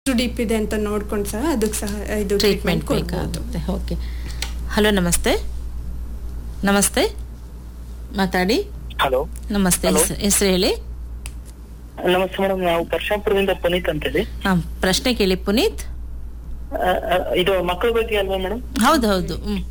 ಎಷ್ಟು ಡೀಪ್ ಇದೆ ಅಂತ ನೋಡ್ಕೊಂಡು ಸಹ ಅದಕ್ಕೆ ಸಹ ಇದು ಟ್ರೀಟ್ಮೆಂಟ್ ಟ್ರೀಟ್ಮೆಂಟ್ ಕೊಡ್ಬೋದು ಬೇಕಾಗುತ್ತೆ ಓಕೆ ಹಲೋ ನಮಸ್ತೆ ನಮಸ್ತೆ ಮಾತಾಡಿ ಹಲೋ ನಮಸ್ತೆ Hello. ಹೆಸ್- ಹೆಸರು ಹೇಳಿ ನಮಸ್ತೆ ಮೇಡಮ್ ನಾವು ಪರಶಾಪುರದಿಂದ ಪುನೀತ್ ಅಂತೇಳಿ ಹಾಂ ಪ್ರಶ್ನೆ ಕೇಳಿ ಪುನೀತ್ ಆ, ಆ, ಇದು ಮಕ್ಕಳ ಬಗ್ಗೆ ಅಲ್ವಾ ಮೇಡಮ್ ಹೌದು ಹೌದು ಹ್ಮ್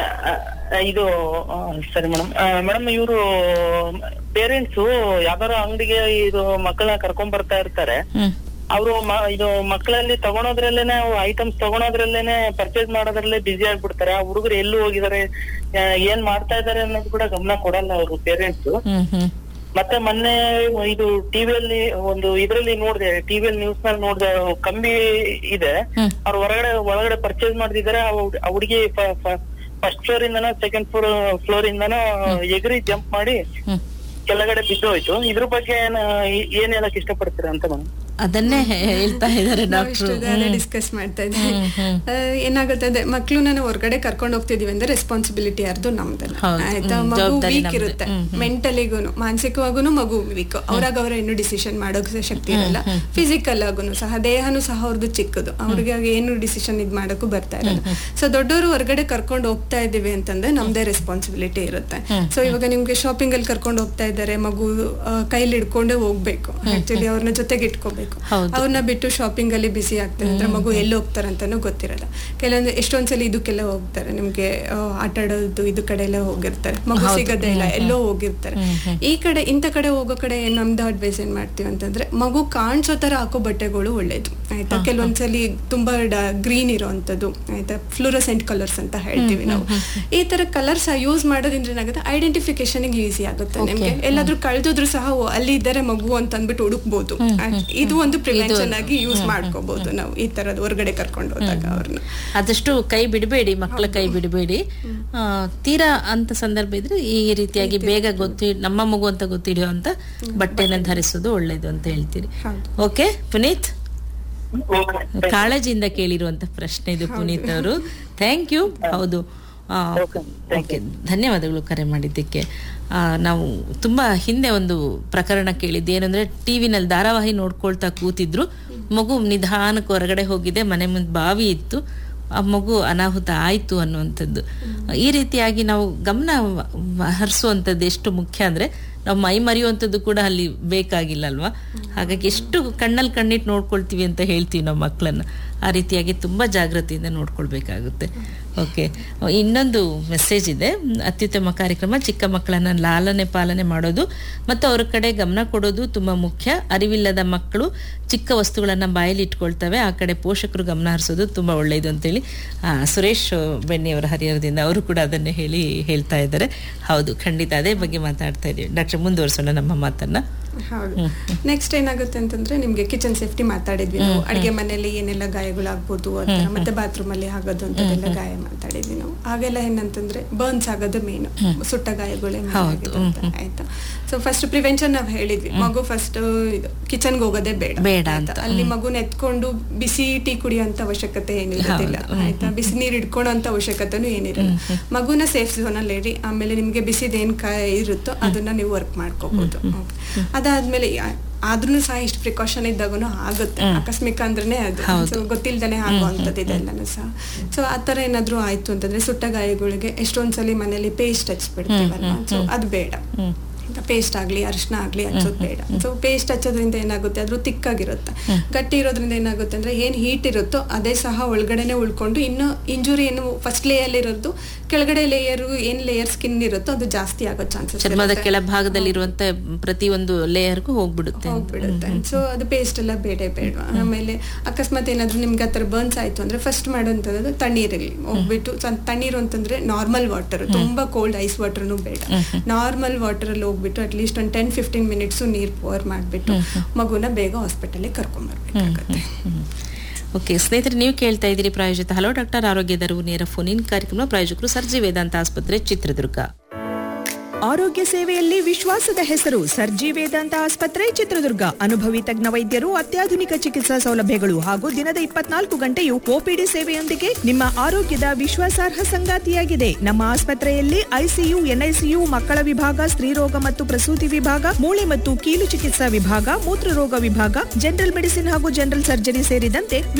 ಇದು ಆ, ಸರಿ ಮೇಡಮ್ ಮೇಡಮ್ ಇವರು ಪೇರೆಂಟ್ಸ್ ಯಾವ್ದಾರ ಅಂಗಡಿಗೆ ಇದು ಮಕ್ಕಳನ್ನ ಕರ್ಕೊಂಡ್ ಬರ್ತಾ ಇರ್ತಾರೆ ಹ್ಮ್ ಅವರು ಇದು ಮಕ್ಕಳಲ್ಲಿ ತಗೊಳೋದ್ರಲ್ಲೇನೆ ಐಟಮ್ಸ್ ತಗೊಳೋದ್ರಲ್ಲೇನೆ ಪರ್ಚೇಸ್ ಮಾಡೋದ್ರಲ್ಲೇ ಬಿಸಿ ಆಗ್ಬಿಡ್ತಾರೆ ಆ ಹುಡುಗರು ಎಲ್ಲೂ ಹೋಗಿದ್ದಾರೆ ಆ, ಏನ್ ಮಾಡ್ತಾ ಇದಾರೆ ಅನ್ನೋದು ಕೂಡ ಗಮನ ಕೊಡಲ್ಲ ಅವರು ಪೇರೆಂಟ್ಸ್ ಹ್ಮ್ ಹ್ಮ್ ಮತ್ತೆ ಮೊನ್ನೆ ಇದು ಟಿವಿಯಲ್ಲಿ ಒಂದು ಇದ್ರಲ್ಲಿ ನೋಡಿದೆ ಟಿವಿಯಲ್ಲಿ ನ್ಯೂಸ್ ನಲ್ಲಿ ನೋಡಿದೆ ಕಂಬಿ ಇದೆ ಹ್ಮ್. ಅವ್ರು ಹೊರಗಡೆ ಒಳಗಡೆ ಪರ್ಚೇಸ್ ಮಾಡ್ತಿದ್ದಾರೆ ಆ ಹುಡುಗಿ ಫಸ್ಟ್ ಫ್ಲೋರ್ ಇಂದನೋ ಸೆಕೆಂಡ್ ಫ್ಲೋರ್ ಫ್ಲೋರ್ ಇಂದನೋ ಎಗ್ರಿ ಜಂಪ್ ಮಾಡಿ ಹ್ಮ್ ಕೆಳಗಡೆ ಬಿದ್ದೋಯ್ತು ಇದ್ರ ಬಗ್ಗೆ ಏನ್ ಏನ್ ಹೇಳಕ್ ಇಷ್ಟಪಡ್ತೀರಾ ಅಂತ ಮೇಡಮ್ ಅದನ್ನೇ ಹೇಳ್ತಾ ಇದ್ದಾರೆ ನಾವು ಇಷ್ಟು ಡಾಕ್ಟ್ರು ಡಿಸ್ಕಸ್ ಮಾಡ್ತಾ ಇದ್ದೀವಿ ಹ್ಮ್, ಹ್ಮ್. ಆ, ಏನಾಗುತ್ತೆ ಅದೇ ಮಕ್ಳು ನಾನು ಹೊರಗಡೆ ಕರ್ಕೊಂಡು ಹೋಗ್ತಿದೀವಿ ಅಂದ್ರೆ ರೆಸ್ಪಾನ್ಸಿಬಿಲಿಟಿ ಯಾರ್ದು ನಮ್ದಲ್ಲ ಹೌದು. ಆಯ್ತಾ ಹ್ಮ್, ಮಗು ಜವಾಬ್ದಾರಿ ವೀಕ್ ನಮ್ದೇ. ಇರುತ್ತೆ ಹ್ಮ್, ಹ್ಮ್. ಮೆಂಟಲಿಗೂನು ಮಾನಸಿಕವಾಗೂನು ಮಗು ವೀಕ್ ಅವ್ರಾಗ ಅವ್ರ ಏನು ಡಿಸಿಷನ್ ಮಾಡೋಕ್ ಶಕ್ತಿ ಇರಲ್ಲ ಫಿಸಿಕಲ್ ಆಗುನು ಸಹ ದೇಹನು ಸಹ ಅವ್ರದ್ದು ಚಿಕ್ಕದು ಅವ್ರಿಗೆ ಆಗ ಏನು ಡಿಸಿಷನ್ ಇದ್ ಮಾಡಕ್ಕೂ ಬರ್ತಾ ಇರಲ್ಲ ಸೊ ದೊಡ್ಡವರು ಹೊರಗಡೆ ಕರ್ಕೊಂಡು ಹೋಗ್ತಾ ಇದೀವಿ ಅಂತಂದ್ರೆ ನಮ್ದೇ ರೆಸ್ಪಾನ್ಸಿಬಿಲಿಟಿ ಇರುತ್ತೆ ಸೊ ಇವಾಗ ನಿಮ್ಗೆ ಶಾಪಿಂಗ್ ಅಲ್ಲಿ ಕರ್ಕೊಂಡು ಹೋಗ್ತಾ ಇದ್ದಾರೆ ಮಗು ಆ, ಕೈಲಿ ಹಿಡ್ಕೊಂಡೇ ಹೋಗ್ಬೇಕು ಆಕ್ಚುಲಿ ಅವ್ರನ್ನ ಜೊತೆಗೆ ಇಟ್ಕೋಬೇಕು ಹೌದು. ಅವ್ರನ್ನ ಬಿಟ್ಟು ಶಾಪಿಂಗ್ ಅಲ್ಲಿ ಬಿಸಿ ಆಗ್ತಾರೆ ಅಂದ್ರೆ ಮಗು ಎಲ್ಲಿ ಹೋಗ್ತಾರೆ ಅಂತಾನು ಗೊತ್ತಿರಲ್ಲ ಕೆಲವೊಂದು ಎಷ್ಟೊಂದ್ಸಲಿ ಇದಕ್ಕೆಲ್ಲ ಹೋಗ್ತಾರೆ ನಿಮ್ಗೆ ಆ, ಆಟ ಆಡೋದು ಇದು ಕಡೆ ಎಲ್ಲ ಹೋಗಿರ್ತಾರೆ ಮಗು ಸಿಗದೇ ಇಲ್ಲ ಎಲ್ಲೋ ಹೋಗಿರ್ತಾರೆ ಈ ಕಡೆ ಇಂಥ ಕಡೆ ಹೋಗೋ ಕಡೆ ಏನ್ ನಮ್ದು ಅಡ್ವೈಸ್ ಏನ್ ಮಾಡ್ತೀವಿ ಅಂತಂದ್ರೆ ಮಗು ಕಾಣಿಸೋ ತರ ಹಾಕೋ ಬಟ್ಟೆಗಳು ಒಳ್ಳೇದು ಆಯ್ತಾ ಕೆಲವೊಂದ್ಸಲಿ ತುಂಬಾ ಗ್ರೀನ್ ಇರೋವಂಥದ್ದು ಆಯ್ತಾ ಫ್ಲೂರಸೆಂಟ್ ಕಲರ್ಸ್ ಅಂತ ಹೇಳ್ತೀವಿ ನಾವು ಈ ತರ ಕಲರ್ಸ್ ಯೂಸ್ ಮಾಡೋದ್ರಿಂದ ಏನಾಗುತ್ತೆ ಐಡೆಂಟಿಫಿಕೇಶನ್ ಈಸಿ ಆಗುತ್ತೆ ನಿಮ್ಗೆ ಎಲ್ಲಾದ್ರೂ ಕಳ್ದಿದ್ರು ಸಹ ಓ, ಅಲ್ಲಿ ಇದ್ದಾರೆ ಮಗು ಅಂತ ಅಂದ್ಬಿಟ್ಟು ಹುಡುಕ್ಬೋದು ಇದು ಒಂದು ಪ್ರಿವೆನ್ಷನ್ ಆಗಿ ಯೂಸ್ ಮಾಡ್ಕೋಬಹುದು ನಾವು ಈ ತರದ್ ಹೊರಗಡೆ ಕರ್ಕೊಂಡು ಹೋದಾಗ ಅವ್ರನ್ನ ಆದಷ್ಟು ಕೈ ಬಿಡಬೇಡಿ ಮಕ್ಕಳ ಕೈ ಬಿಡಬೇಡಿ ಆ, ತೀರಾ ಅಂತ ಸಂದರ್ಭ ಇದ್ರೆ ಈ ರೀತಿಯಾಗಿ ಬೇಗ ಗೊತ್ತಿ ನಮ್ಮ ಮಗು ಅಂತ ಗೊತ್ತಿಡಿಯೋ ಅಂತ ಬಟ್ಟೆನ ಧರಿಸೋದು ಒಳ್ಳೇದು ಅಂತ ಹೇಳ್ತೀರಿ ಹೌದು. ಓಕೆ ಪುನೀತ್ ಓಕೆ ಕಾಳಜಿಯಿಂದ ಕೇಳಿರುವಂತ ಪ್ರಶ್ನೆ ಇದು ಪುನೀತ್ ಅವರು ಥ್ಯಾಂಕ್ ಯು ಹೌದು ಆ, Okay, thank ಓಕೆ ಧನ್ಯವಾದಗಳು ಕರೆ ಮಾಡಿದ್ದಕ್ಕೆ ಆ, ನಾವು ತುಂಬಾ ಹಿಂದೆ ಒಂದು ಪ್ರಕರಣ ಕೇಳಿದ್ದೆ ಏನಂದ್ರೆ ಟಿವಿನಲ್ಲಿ ಧಾರಾವಾಹಿ ನೋಡ್ಕೊಳ್ತಾ ಕೂತಿದ್ರು ಮಗು ನಿಧಾನಕ್ಕೆ ಹೊರಗಡೆ ಹೋಗಿದೆ ಮನೆ ಮುಂದೆ ಬಾವಿ ಇತ್ತು ಆ ಮಗು ಅನಾಹುತ ಆಯ್ತು ಅನ್ನುವಂಥದ್ದು ಈ ರೀತಿಯಾಗಿ ನಾವು ಗಮನ ವ- ಹರಿಸುವಂಥದ್ದು ಎಷ್ಟು ಮುಖ್ಯ ಅಂದ್ರೆ ನಾವು ಮೈ ಮರೆಯುವಂಥದ್ದು ಕೂಡ ಅಲ್ಲಿ ಬೇಕಾಗಿಲ್ಲ ಅಲ್ವಾ ಹಾಗಾಗಿ ಎಷ್ಟು ಕಣ್ಣಲ್ಲಿ ಕಣ್ಣಿಟ್ಟು ನೋಡ್ಕೊಳ್ತೀವಿ ಅಂತ ಹೇಳ್ತೀವಿ ನಾವು ಮಕ್ಕಳನ್ನ ಆ ರೀತಿಯಾಗಿ ತುಂಬ ಜಾಗೃತಿಯಿಂದ ನೋಡ್ಕೊಳ್ಬೇಕಾಗುತ್ತೆ ಓಕೆ ಇನ್ನೊಂದು ಮೆಸೇಜ್ ಇದೆ ಅತ್ಯುತ್ತಮ ಕಾರ್ಯಕ್ರಮ ಚಿಕ್ಕ ಮಕ್ಕಳನ್ನ ಲಾಲನೆ ಪಾಲನೆ ಮಾಡೋದು ಮತ್ತು ಅವ್ರ ಕಡೆ ಗಮನ ಕೊಡೋದು ತುಂಬ ಮುಖ್ಯ ಅರಿವಿಲ್ಲದ ಮಕ್ಕಳು ಚಿಕ್ಕ ವಸ್ತುಗಳನ್ನು ಬಾಯಲ್ಲಿ ಇಟ್ಕೊಳ್ತವೆ ಆ ಕಡೆ ಪೋಷಕರು ಗಮನ ಹರಿಸೋದು ತುಂಬ ಒಳ್ಳೆಯದು ಅಂತೇಳಿ ಆ, ಸುರೇಶ್ ಬೆಣ್ಣೆಯವರ ಹರಿಹರದಿಂದ ಅವರು ಕೂಡ ಅದನ್ನೇ ಹೇಳಿ ಹೇಳ್ತಾ ಇದ್ದಾರೆ ಹೌದು ಖಂಡಿತ ಅದೇ ಬಗ್ಗೆ ಮಾತಾಡ್ತಾ ಇದ್ದೀವಿ ಡಾಕ್ಟರ್ ಮುಂದುವರ್ಸೋಣ ನಮ್ಮ ಮಾತನ್ನ ಹೌದು ನೆಕ್ಸ್ಟ್ ಏನಾಗುತ್ತೆ ಅಂತಂದ್ರೆ ನಿಮ್ಗೆ ಕಿಚನ್ ಸೇಫ್ಟಿ ಮಾತಾಡಿದ್ವಿ ನಾವು ಅಡಿಗೆ ಮನೆಯಲ್ಲಿ ಏನೆಲ್ಲ ಗಾಯಗಳಾಗ್ಬೋದು ಅಂತ ಮತ್ತೆ ಬಾತ್ರೂಮ್ ಅಲ್ಲಿ ಆಗೋದು ಅಂತದೆಲ್ಲ ಗಾಯ ಮಾತಾಡಿದ್ವಿ ನಾವು ಆಗೆಲ್ಲ ಏನಂತಂದ್ರೆ ಬರ್ನ್ಸ್ ಆಗೋದು ಮೇನ್ ಸುಟ್ಟ ಗಾಯಗಳೇ main ಹೌದು. ಆಗಿದ್ದು ಅಂತ, ಆಯ್ತಾ ಸೊ ಫಸ್ಟ್ ಪ್ರಿವೆನ್ಷನ್ ನಾವ್ ಹೇಳಿದ್ವಿ ಮಗು ಫಸ್ಟ್ ಕಿಚನ್ಗೆ ಹೋಗೋದೇ ಬೇಡ ಬೇಡ ಆಯ್ತಾ? ಅಂತ. ಅಲ್ಲಿ ಮಗುನ ಎತ್ಕೊಂಡು ಬಿಸಿ ಟೀ ಕುಡಿಯೋಂತ ಅವಶ್ಯಕತೆ ಏನಿರೋದಿಲ್ಲ ಆಯ್ತಾ ಬಿಸಿ ನೀರು ಇಟ್ಕೊಳ್ಳೋಂತ ಅವಶ್ಯಕತೆನೂ ಏನಿರಲ್ಲ ಮಗುನ ಸೇಫ್ ಝೋನ್ ಅಲ್ಲಿ ಇರಿ ಆಮೇಲೆ ನಿಮ್ಗೆ ಬಿಸಿದ ಏನ್ ಕಾಯ ಇರುತ್ತೋ ಅದನ್ನ ನೀವು ವರ್ಕ್ ಮಾಡ್ಕೋಬಹುದು ಅದಾದ್ಮೇಲೆ ಆದ್ರೂ ಸಹ ಇಷ್ಟು ಪ್ರಿಕಾಷನ್ ಇದ್ದಾಗೂ ಆಗುತ್ತೆ ಆಕಸ್ಮಿಕ ಅಂದ್ರೇನೆ ಅದು So, ಗೊತ್ತಿಲ್ದೇನೆ ಆಗುವಂಥದ್ದು ಇದೆಲ್ಲನೂ ಸಹ ಸೊ ಆ ಥರ ಏನಾದ್ರೂ ಆಯ್ತು ಅಂತಂದ್ರೆ ಸುಟ್ಟ ಗಾಯಗಳಿಗೆ ಎಷ್ಟೊಂದ್ಸಲಿ ಮನೇಲಿ ಪೇಸ್ಟ್ ಹಚ್ಬಿಡ್ತೀವಲ್ವಾ ಸೊ ಅದು ಬೇಡ ಪೇಸ್ಟ್ ಆಗ್ಲಿ ಅರಿಶಿನ ಆಗ್ಲಿ ಹಚ್ಚೋದು ಬೇಡ ಸೊ ಪೇಸ್ಟ್ ಹಚ್ಚೋದ್ರಿಂದ ಏನಾಗುತ್ತೆ ಅದ್ರ ತಿಕ್ಕಾಗಿರುತ್ತೆ ಗಟ್ಟಿ ಇರೋದ್ರಿಂದ ಏನಾಗುತ್ತೆ ಅಂದ್ರೆ ಏನ್ ಹೀಟ್ ಇರುತ್ತೋ ಅದೇ ಸಹ ಒಳಗಡೆನೆ ಉಳ್ಕೊಂಡು ಇನ್ನು ಇಂಜುರಿ ಏನು ಫಸ್ಟ್ ಲೇಯರ್ ಇರೋದು ಕೆಳಗಡೆ ಲೇಯರ್ ಏನ್ ಲೇಯರ್ ಸ್ಕಿನ್ ಇರುತ್ತೋ ಅದು ಜಾಸ್ತಿ ಆಗೋ ಚಾನ್ಸಸ್ ಚರ್ಮದ ಕೆಳಭಾಗದಲ್ಲಿರುವಂತ ಪ್ರತಿಯೊಂದು ಲೇಯರ್ಗೂ ಹೋಗ್ಬಿಡುತ್ತೆ ಅಂತ. ಹೋಗ್ಬಿಡುತ್ತೆ ಸೊ ಅದು ಪೇಸ್ಟ್ ಎಲ್ಲ ಬೇಡ ಬೇಡ ಆಮೇಲೆ ಅಕಸ್ಮಾತ್ ಏನಾದ್ರೂ ನಿಮ್ಗೆ ಆ ಥರ ಬರ್ನ್ಸ್ ಆಯ್ತು ಅಂದ್ರೆ ಫಸ್ಟ್ ಮಾಡೋಂಥದ್ದು ತಣ್ಣೀರಲ್ಲಿ ಹೋಗ್ಬಿಟ್ಟು ಸ- ತಣ್ಣೀರು ಅಂತಂದ್ರೆ ನಾರ್ಮಲ್ ವಾಟರ್ ತುಂಬಾ ಕೋಲ್ಡ್ ಐಸ್ ವಾಟರ್ನು ಬೇಡ ನಾರ್ಮಲ್ ವಾಟರ್ ಅಲ್ಲಿ ಹೋಗ್ಬಿಟ್ಟು ಅಟ್ಲೀಸ್ಟ್ ಒಂದು ಟೆನ್ ಫಿಫ್ಟೀನ್ ಮಿನಿಟ್ಸ್ ನೀರ್ ಪೋರ್ ಮಾಡ್ಬಿಟ್ಟು ಮಗುನ ಬೇಗ ಹಾಸ್ಪಿಟಲ್ ಕರ್ಕೊಂಡ್ ಬರ್ಬೇಕಾಗತ್ತೆ ಓಕೆ ಸ್ನೇಹಿತರೆ ನೀವು ಕೇಳ್ತಾ ಇದ್ದೀರಿ ಪ್ರಾಯೋಜಿತ ಹಲೋ ಡಾಕ್ಟರ್ ಆರೋಗ್ಯದ ಅರಿವು ನೇರ ಫೋನ್ ಇನ್ ಕಾರ್ಯಕ್ರಮ ಪ್ರಾಯೋಜಕರು ಸರ್ಜಿ ವೇದಾಂತ ಆಸ್ಪತ್ರೆ ಚಿತ್ರದುರ್ಗ ಆರೋಗ್ಯ ಸೇವೆಯಲ್ಲಿ ವಿಶ್ವಾಸದ ಹೆಸರು ಸರ್ಜಿ ವೇದಾಂತ ಆಸ್ಪತ್ರೆ ಚಿತ್ರದುರ್ಗ ಅನುಭವಿ ತಜ್ಞ ವೈದ್ಯರು ಅತ್ಯಾಧುನಿಕ ಚಿಕಿತ್ಸಾ ಸೌಲಭ್ಯಗಳು ಹಾಗೂ ದಿನದ ಇಪ್ಪತ್ನಾಲ್ಕು ಗಂಟೆಯು ಒಪಿಡಿ ಸೇವೆಯೊಂದಿಗೆ ನಿಮ್ಮ ಆರೋಗ್ಯದ ವಿಶ್ವಾಸಾರ್ಹ ಸಂಗಾತಿಯಾಗಿದೆ ನಮ್ಮ ಆಸ್ಪತ್ರೆಯಲ್ಲಿ ಐಸಿಯು ಎನ್ಐಸಿಯು ಮಕ್ಕಳ ವಿಭಾಗ ಸ್ತ್ರೀರೋಗ ಮತ್ತು ಪ್ರಸೂತಿ ವಿಭಾಗ ಮೂಳೆ ಮತ್ತು ಕೀಲು ಚಿಕಿತ್ಸಾ ವಿಭಾಗ ಮೂತ್ರರೋಗ ವಿಭಾಗ ಜನರಲ್ ಮೆಡಿಸಿನ್ ಹಾಗೂ ಜನರಲ್ ಸರ್ಜರಿ ಸೇರಿದಂತೆ